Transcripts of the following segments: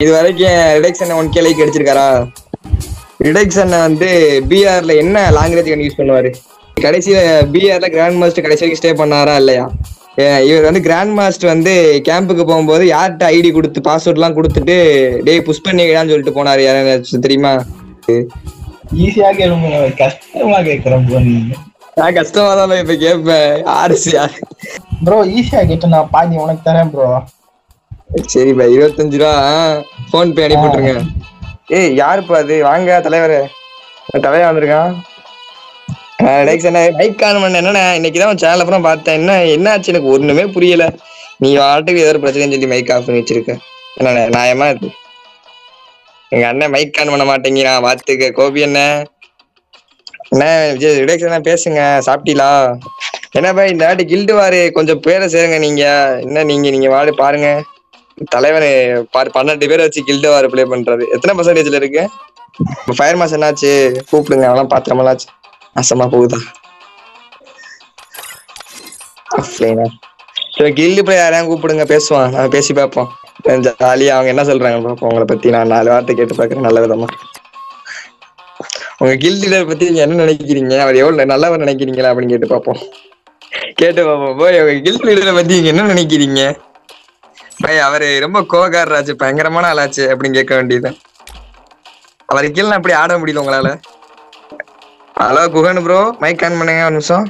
இது வரைக்கும் reduction one K like அடிச்சிருக்காரா ரிடக்ஷன் வந்து பிஆர்ல என்ன லாங்குவேஜ் யூஸ் பண்ணுவாரு கடைசியில பிஆர்ல கிராண்ட் மாஸ்டர் கடைசி வரைக்கும் ஸ்டே பண்ணாரா இல்லையா ஏ- இவர் வந்து கிராண்ட் மாஸ்டர் வந்து கேம்புக்கு போகும்போது யார்கிட்ட ஐடி கொடுத்து பாஸ்வேர்ட்லாம் கொடுத்துட்டு டேய் புஷ் பண்ணிக்கடான்னு சொல்லிட்டு போனாரு யாராச்சும் தெரியுமா ஈஸியா கேளுங்க கஷ்டமா கேக்குறேன் ப்ரோ நீங்க நான் கஷ்டமா தான் இப்ப கேட்பேன் ஆர்சி யாரு ப்ரோ ஈஸியா கேட்டு நான் பாதி உனக்கு தரேன் ப்ரோ சரி பா இருபத்தஞ்சு ரூபா ஃபோன் பே அனுப்பி விட்டுருங்க ஏய் யாருப்பா அது வாங்க தலைவரே தலைவர் வந்திருக்கான் மைக் ஆன் பண்ண என்னண்ணே இன்னைக்கு தான் சேனல் அப்புறம் பார்த்தேன் என்ன என்ன ஆச்சு எனக்கு ஒண்ணுமே புரியல நீ வாட்டுக்கு ஏதோ ஒரு பிரச்சனைன்னு சொல்லி மைக் ஆஃப் பண்ணி வச்சிருக்க என்னண்ணே நியாயமா இது எங்க அண்ணன் மைக் ஆன் பண்ண மாட்டேங்கிறான் பார்த்துக்க கோபி அண்ணன் அண்ணே விஜய் ரிடேக்ஸ் அண்ணா பேசுங்க சாப்பிட்டீங்களா என்ன பாய் இந்த வாட்டி கில்டு வாரு கொஞ்சம் பேரை சேருங்க நீங்க என்ன நீங்க நீங்க வாடு பாருங்க தலைவன் பாரு பன்னெண்டு பேரை வச்சு கில்டு வாரு ப்ளே பண்றாரு எத்தனை பர்சன்டேஜ்ல இருக்கு இப்போ ஃபயர் மாஸ் என்னாச்சு கூப்பிடுங்க அவெல்லாம் பாத்திரமெல்லாச்சு நாசமா போகுதா ஆஃப்லைனா சரி கில்டு பிளே யாரையும் கூப்பிடுங்க பேசுவான் நான் பேசி பார்ப்போம் ஜாலியா அவங்க என்ன சொல்றாங்க பார்ப்போம் உங்களை பத்தி நான் நாலு வார்த்தை கேட்டு பார்க்கறேன் நல்ல விதமா உங்க கில் லீடர் பத்தி நீங்க என்ன நினைக்கிறீங்க அவர் எவ்வளவு நல்லவர் நினைக்கிறீங்களா அப்படின்னு கேட்டு பார்ப்போம் கேட்டு பார்ப்போம் போய் உங்க கில் லீடரை பத்தி நீங்க என்ன நினைக்கிறீங்க பை அவரு ரொம்ப கோகாரராச்சு பயங்கரமான ஆளாச்சு அப்படின்னு கேட்க வேண்டியது அவர் கீழே அப்படி ஆட முடியல உங்களால hello Guhan bro mic on பண்ணுங்க ஒரு நிமிஷம்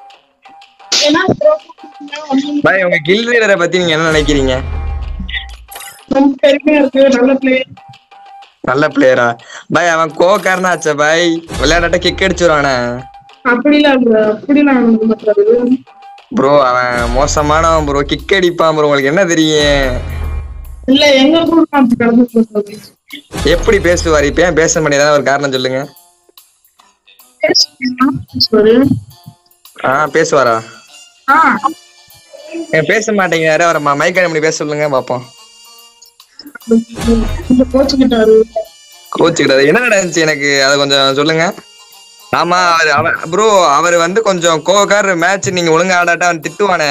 பாய் உங்க கில் லீடரை பத்தி நீங்க என்ன நினைக்கிறீங்க ரொம்ப பெருமையா இருக்கு நல்ல பிளே நல்ல பிளேயரா பாய் அவன் கோகாரனா ஆச்சே பாய் விளையாடாட்ட கிக் அடிச்சுருவானே அப்படிலாம் இல்ல அப்படிலாம் ஒண்ணும் பண்றது ப்ரோ அவன் மோசமானவன் ப்ரோ கிக் அடிப்பான் ப்ரோ உங்களுக்கு என்ன தெரியும் இல்ல எங்க கூட அப்படி கலந்து சொல்றது எப்படி பேசுவார் இப்ப ஏன் பேச முடியாத ஒரு காரணம் சொல்லுங்க சரி ஆ பேசுவாரா ஆ ஏன் பேச மாட்டேங்கிறாரு அவரை மைக் பண்ணி பேச சொல்லுங்க பாப்போம் கொஞ்சம் கோச்சுக்கிட்டாரு கோச்சுக்கிட்டாரு என்ன நடந்துச்சு எனக்கு அதை கொஞ்சம் சொல்லுங்க ஆமா அவர் அவன் ப்ரோ அவர் வந்து கொஞ்சம் கோகார் மேட்ச் நீங்க ஒழுங்கா ஆடாட்டா அவன் திட்டுவானே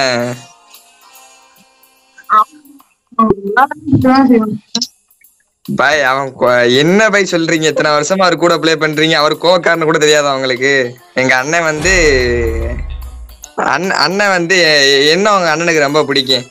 இப்படிதான் செய்வாங்க. பாய் அவன் கொ- என்ன பாய் சொல்றீங்க இத்தனை வருஷமா அவர் கூட ப்ளே பண்றீங்க அவர் கோகார்னு கூட தெரியாதா உங்களுக்கு எங்க அண்ணன் வந்து அண்ணன் அண்ணன் வந்து எ- என்ன உங்க அண்ணனுக்கு ரொம்ப பிடிக்கும்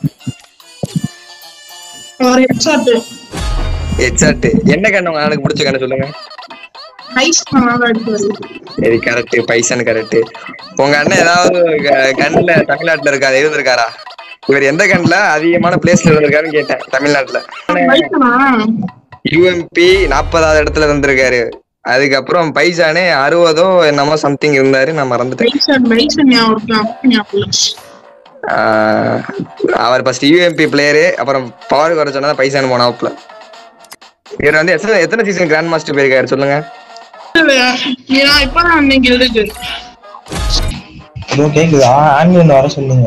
அவர் ஹெட்ஷாட் எக்ஸாக்ட் என்ன கண்ணு உங்க அண்ணனுக்கு பிடிச்ச கண்ணு சொல்லுங்க நைஸ் நல்லா அடிப்பாரு சரி கரெக்ட் பைசன் கரெக்ட் உங்க அண்ணன் ஏதாவது க- கண்ணுல தமிழ்நாட்டுல இருக்காரு இருந்திருக்காரா இவர் எந்த கண்ணுல அதிகமான பிளேஸ்ல இருந்திருக்காருன்னு கேட்டேன் தமிழ்நாட்டுல நைஸ்னா யூஎம்பி நாற்பதாவது இடத்துல இருந்திருக்காரு அதுக்கப்புறம் பைசானே அறுபதோ என்னமோ சம்திங் இருந்தாரு நான் மறந்துட்டேன் நைசன் நைசன் ஞாபகம் இருக்கு அப்ப ஞாபகம் இல்ல. ஆஹ் அவர் ஃபர்ஸ்ட் யூஎம்பி பிளேயரு அப்புறம் பவர் குறை சொன்னா பைசானு போனாப்ல இவர் வந்து எத்தனை எத்தனை சீசன் கிராண்ட் மாஸ்டர் போயிருக்காரு சொல்லுங்க இல்லையா? ஏன்னா இப்பதான் அன்னைக்கு இருக்கு ப்ரோ கேக்குதா ஆன்லைன் வர சொல்லுங்க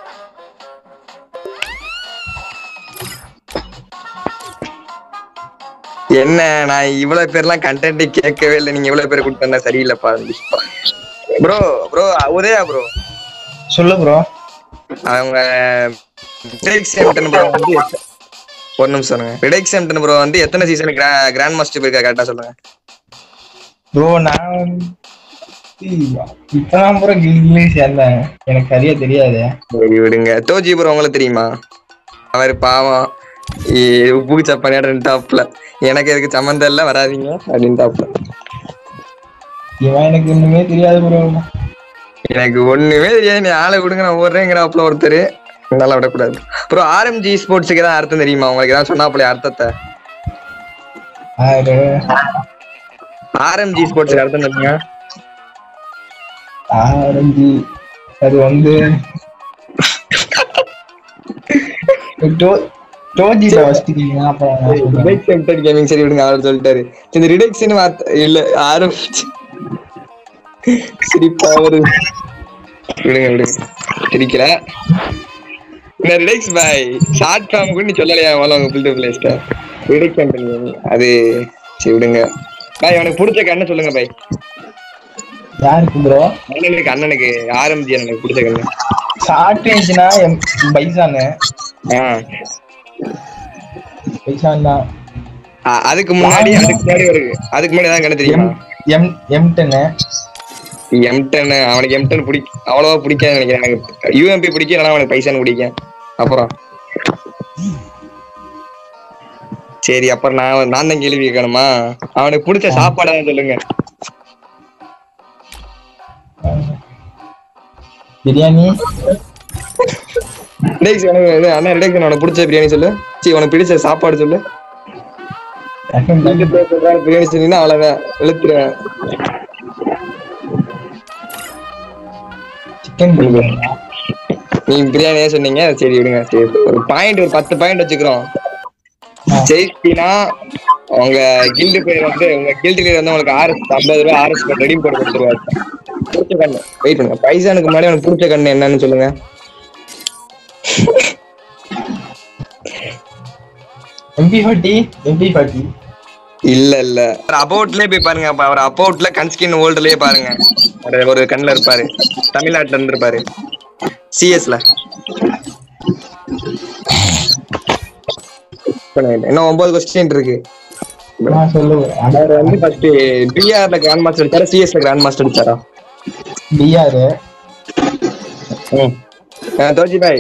என்ன நான் இவ்வளவு பேர்லாம் கண்டென்ட் கேட்கவே இல்லை நீங்க இவ்வளவு பேர் கொடுத்தா சரியில்லைப்பா ப்ரோ ப்ரோ உதயா ப்ரோ சொல்லு ப்ரோ அவங்க ரிடெக்ஷன் ப்ரோ வந்து எத்த- ஒரு நிமிஷம் சொல்லுங்க ரிடெக்ஷன் ப்ரோ வந்து எத்தனை சீசன் கிராண்ட் மாஸ்டர் போயிருக்கா கரெக்டா சொல்லுங்க ப்ரோ நான் வந்து இப்பதான் ப்ரோ கில்ட்லயே சேர்ந்தேன் எனக்கு சரியா தெரியாது சரி விடுங்க தோஜி ப்ரோ உங்களுக்கு தெரியுமா அவர் பாவம் உப்பு சப்பானியாட டாப்ல எனக்கு எதுக்கு சம்மந்தம் இல்ல வராதீங்க அப்படின்னு டாப்ல இவன் எனக்கு ஒண்ணுமே தெரியாது ப்ரோ எனக்கு ஒண்ணுமே தெரியாது நீ ஆளை விடுங்க நான் ஓடுறேங்கிறாப்ல ஒருத்தர் நல்லா விடக்கூடாது ப்ரோ ஆர்எம்ஜி ஸ்போர்ட்ஸுக்கு ஏதாவது அர்த்தம் தெரியுமா உங்களுக்கு ஏதாவது சொன்னாப்ல அர்த்தத்தை ஆர்எம்ஜி ஸ்போர்ட்ஸுக்கு அர்த்தம் தெரியுங்க ஆரஞ்சு அது வந்து டோஜில வச்சுட்டீங்க அப்புறம் நான் சொல்றேன். ரிடெக்ஷன் கேமிங் சரி விடுங்க அவர் சொல்லிட்டாரு இந்த ரிடெக்ஷன் வார்த்தை இல்ல ஆரம்பிச்சு சிரிப்பா வருது விடுங்க விடுங்க சிரிக்கல இந்த ரிடெக்ஸ் பாய் ஷார்ட் ஃபார்ம் கூட நீ சொல்லலையா முதல்ல உங்க பில்டர் பிளேஸ்ட ரிடெக்ஷன் அது சரி விடுங்க பாய் அவனுக்கு பிடிச்ச கண்ணு சொல்லுங்க பாய் யாருக்கு ப்ரோ அண்ணனுக்கு அண்ணனுக்கு ஆரம்பிச்சு எனக்கு பிடிச்ச கண்ணு ஷார்ட் ரேஞ்ச்னா பைசானு ஆ பைசான் தான் அ- அதுக்கு முன்னாடி அதுக்கு முன்னாடி ஒரு அதுக்கு முன்னாடி தான் கண்ணு தெரியுமா எம் எம் டென்னு எம் டென் அவனுக்கு எம் டென் பிடிக்கும் அவ்வளவா பிடிக்காது நினைக்கிறேன் எனக்கு யூஎம்பி பிடிக்கும் இல்லைன்னா அவனுக்கு பைசான்னு பிடிக்கும் அப்புறம் சரி அப்புறம் நான் நான் தான் கேள்வி கேட்கணுமா அவனுக்கு பிடிச்ச சாப்பாடு சொல்லுங்க பிரியாணி ரிடேக்ஸ் எனக்கு இது, அண்ணா ரிடேக்ஸ் உனக்கு பிடிச்ச பிரியாணி சொல்லு சரி உனக்கு பிடிச்ச சாப்பாடு சொல்லு நீங்க போய் சொல்றாரு பிரியாணி சொன்னீங்கன்னா அவ்வளவுதான் வெளுத்துருவேன் சிக்கன் பிரியாணி நீ பிரியாணியே சொன்னீங்க சரி விடுங்க சரி ஒரு பாயிண்ட் ஒரு பத்து பாயிண்ட் வச்சுக்கிறோம் ஜெயிச்சினா உங்க கில்டு பேர் வந்து உங்க கில்டு பேர் வந்து உங்களுக்கு ஆர்எஸ் ஐம்பது ரூபாய் ஆர்எஸ் ரெடி போட்டு கொடுத்துருவாரு பிடிச்ச கண்ணு வெயிட் பண்ணுங்க பைசானுக்கு முன்னாடி உனக்கு பிடிச்ச கண்ணு என்னன்னு சொல்லுங்க எம்பி ஃபார்ட்டி எம்பி ஃபார்ட்டி இல்ல இல்ல அபவுட்லயே போய் பாருங்க அப்ப அவர் அபவுட்ல கன்ஸ்கின் வேர்ல்டுலயே பாருங்க ஒரு- ஒரு கண்ணுல இருப்பாரு தமிழ்நாட்டுல இருந்திருப்பாரு சிஎஸ்ல இன்னும் ஒன்பது கொஸ்டின் இருக்கு நான் சொல்லுவேன் அவர் வந்து ஃபர்ஸ்ட் பிஆர்ல கிராண்ட் மாஸ்டர் அடிச்சாரா சிஎஸ்ல கிராண்ட் மாஸ்டர் அடிச்சாரா பிஆர் தோஜி பாய்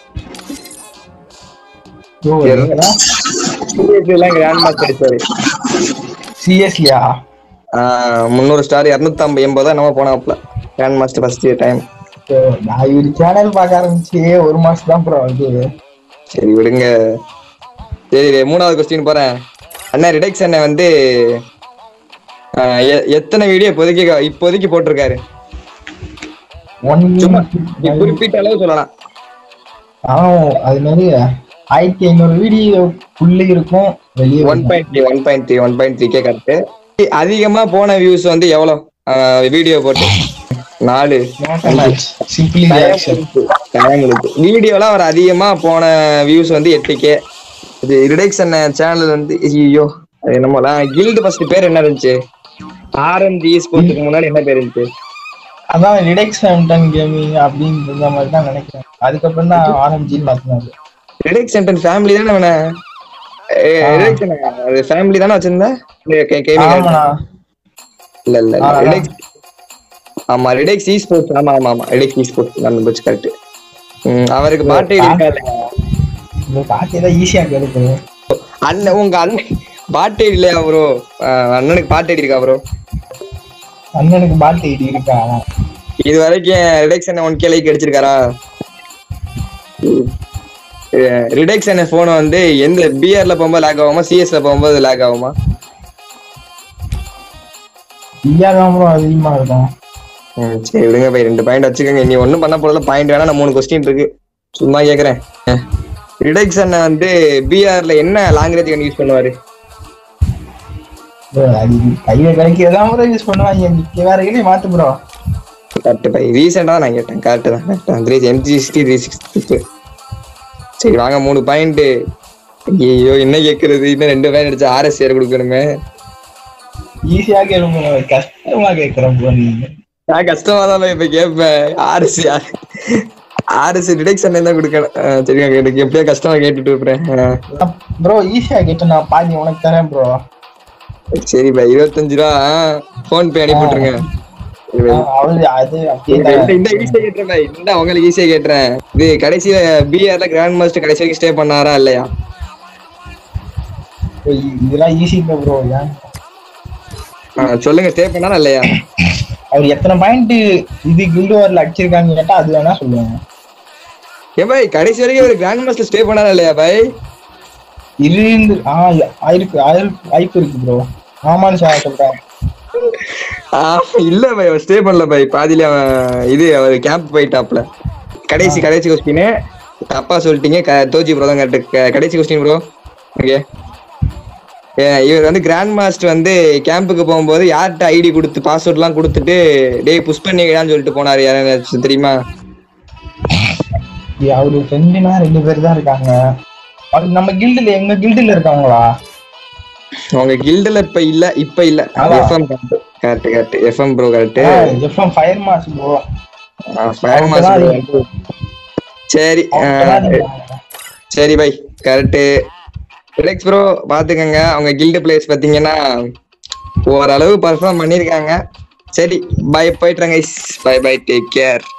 சிஎஸ்ல கிராண்ட் மாஸ்டர் அடிச்சாரு சிஎஸ்லியா ஆஹ் முந்நூறு ஸ்டார் இரநூத்தி ஐம்பது எண்பதா நம்ம போனாப்ல கிராண்ட் மாஸ்டர் ஃபர்ஸ்ட் டைம் நான் இவர் சேனல் பார்க்க ஆரம்பிச்சு ஒரு மாசம் தான் ப்ரோ இது சரி விடுங்க சரி மூணாவது கொஸ்டின் போறேன் அண்ணா ரிடெக்ஸ் அண்ணன் வந்து ஆஹ் எ- எத்தனை வீடியோ இப்போதைக்கு இப்போதைக்கு போட்டிருக்காரு ஒன் சும்மா நீ குறிப்பிட்ட அளவு சொல்லலாம் ஆஹ் அது மாதிரி ஆயிரத்தி ஐநூறு வீடியோ உள்ள இருக்கும் வெளியே one point three one point three one point three K correct அதிகமா போன வியூஸ் வந்து எவ்வளோ வீடியோ போட்டு நாலு சிம்பிளி ரியாக்ஷன் வீடியோலாம் அவர் அதிகமா போன வியூஸ் வந்து எட்டு கே இது ரிடெக்ஷன் சேனல் வந்து ஐயோ அது என்னமோ கில்டு ஃபர்ஸ்ட் பேர் என்ன இருந்துச்சு ஆர்எம்ஜி ஸ்போர்ட்ஸ்க்கு முன்னாடி என்ன பேர் இருந்துச்சு அதான் ரிடெக்ஸ் ஃபேம்டன் கேமிங் அப்படின்னு இருந்த மாதிரி தான் நினைக்கிறேன் அதுக்கப்புறம் தான் ஆரம்பிச்சின்னு மாத்தினாரு ரிடெக்ஷன் ஃபேமிலி தானே அவன ரிடெக்ஷன் அது ஃபேமிலி தானே வச்சிருந்தா கேமிங் ஆமாண்ணா இல்ல இல்ல ஆ, அதான். ரிடெக்ஸ் ஆமா ரிடெக்ஸ் இ ஸ்போர்ட்ஸ் ஆமா ஆமா ஆமா ரிடெக்ஸ் இ ஸ்போர்ட்ஸ் நான் போச்சு கரெக்ட் அவருக்கு பாட்டு இருக்காது இந்த பாட்டி தான் ஈஸியா கேளுக்கு அண்ணன் உங்க அண்ணன் பாட்டு இல்லையா ப்ரோ அண்ணனுக்கு பாட்டு இருக்கா ப்ரோ அண்ணனுக்கு பாட்டி ஐடி இருக்கா இது வரைக்கும் ரிடெக்ஷன் ஒன் கே லைக் அடிச்சிருக்காரா ரிடெக்ஷன் போன் வந்து எந்த பிஆர்ல போகும்போது லேக் ஆகுமா சிஎஸ்ல போகும்போது லேக் ஆகுமா ஐயா தான் ப்ரோ அதிகமா இருக்கும் ம், சரி விடுங்க போய் ரெண்டு பாயிண்ட் வச்சுக்கோங்க நீ ஒண்ணும் பண்ண போறதுல பாயிண்ட் வேணா நான் மூணு கொஸ்டின் இருக்கு சும்மா கேக்குறேன் ரிடெக்ஷன் வந்து பிஆர்ல என்ன லாங்குவேஜ் யூஸ் பண்ணுவாரு Bro, அது கையில கிடைக்கிறதான் ப்ரோ யூஸ் பண்ணுவாங்க மிக்க வேற இதுலயும் மாத்து ப்ரோ கரெக்ட் பை ரீசெண்டா நான் கேட்டேன் கரெக்ட் தான் correct three MG sixty three sixty சரி வாங்க மூணு பாயிண்ட் ஐயோ என்ன கேக்குறது இன்னும் ரெண்டு பாயிண்ட் அடிச்சு ஆர்எஸ் சேர் கொடுக்கணுமே ஈஸியா கேளுங்க கஷ்டமா கேக்குறேன் ப்ரோ நீங்க நான் கஷ்டமா தான் இப்ப கேட்பேன் ஆர்எஸ் ஆர்எஸ் டிடெக்ஷன் தான் கொடுக்கணும் ஆ, சரிங்க எனக்கு எப்படியோ கஷ்டமா கேட்டுட்டு இருப்பேன் ப்ரோ ஈஸியா கேட்டு நான் பாதி உனக்கு தரேன் ப்ரோ சரி பை இருபத்தஞ்சு ரூபா ஃபோன் பே அனுப்பி விட்டுருங்க சரி bye. அவரு அது அப்படியே இந்த தரேன். இந்த ஈஸியா கேட்டுறேன் பை இந்த உங்களுக்கு ஈஸியா கேட்டுறேன் இது கடைசியில பிஆர்ல கிராண்ட் மாஸ்டர் கடைசி வரைக்கும் ஸ்டே பண்ணாரா இல்லையா bro, இதெல்லாம் ஈஸி இல்லை ப்ரோ ஏன் ஆ, சொல்லுங்க ஸ்டே பண்ணாரா இல்லையா அவர் எத்தனை பாயிண்ட் இது கில்டு வார்ல அடிச்சிருக்காங்க கேட்டா அது வேணா சொல்லுவாங்க ஏன் பாய் கடைசி வரைக்கும் ஒரு கிராண்ட் மாஸ்டர் ஸ்டே பண்ணாரா இல்லையா பாய் இருந்து ஆ ஆயிருக்கு ஆயிருக்கு வாய்ப்பு இருக்கு ப்ரோ ஆமான்னு சார் சொல்றேன் ஆ, இல்ல பாய் அவர் ஸ்டே பண்ணல பாய் பாதியில அவன் இது அவர் கேம்ப் போயிட்டாப்ல கடைசி கடைசி கொஸ்டின் தப்பா சொல்லிட்டீங்க க- தோஜி ப்ரோ தான் கரெக்ட் கடைசி கொஸ்டின் ப்ரோ ஓகே இவர் வந்து கிராண்ட் மாஸ்டர் வந்து கேம்புக்கு போகும்போது யார்கிட்ட ஐடி கொடுத்து பாஸ்வேர்ட்லாம் கொடுத்துட்டு டேய் புஷ் பண்ணிக்கலான்னு சொல்லிட்டு போனாரு யாரும் தெரியுமா இது அவரு ஃப்ரெண்டுனா ரெண்டு பேர் தான் இருக்காங்க அவர் நம்ம கில்டுல எங்க கில்டுல இருக்காங்களா உங்க கில்டுல இப்ப இல்ல இப்ப இல்ல அதான். FM correct correct FM bro correct FM fire mass bro fire master சரி ஆ, சரி பை கரெக்ட் ரிலாக்ஸ் ப்ரோ பாத்துக்கங்க அவங்க கில்டு பிளேஸ் பாத்தீங்கன்னா ஓரளவு பர்ஃபார்ம் பண்ணிருக்காங்க சரி பை போயிட்டுறேங்க பை பை டேக் கேர்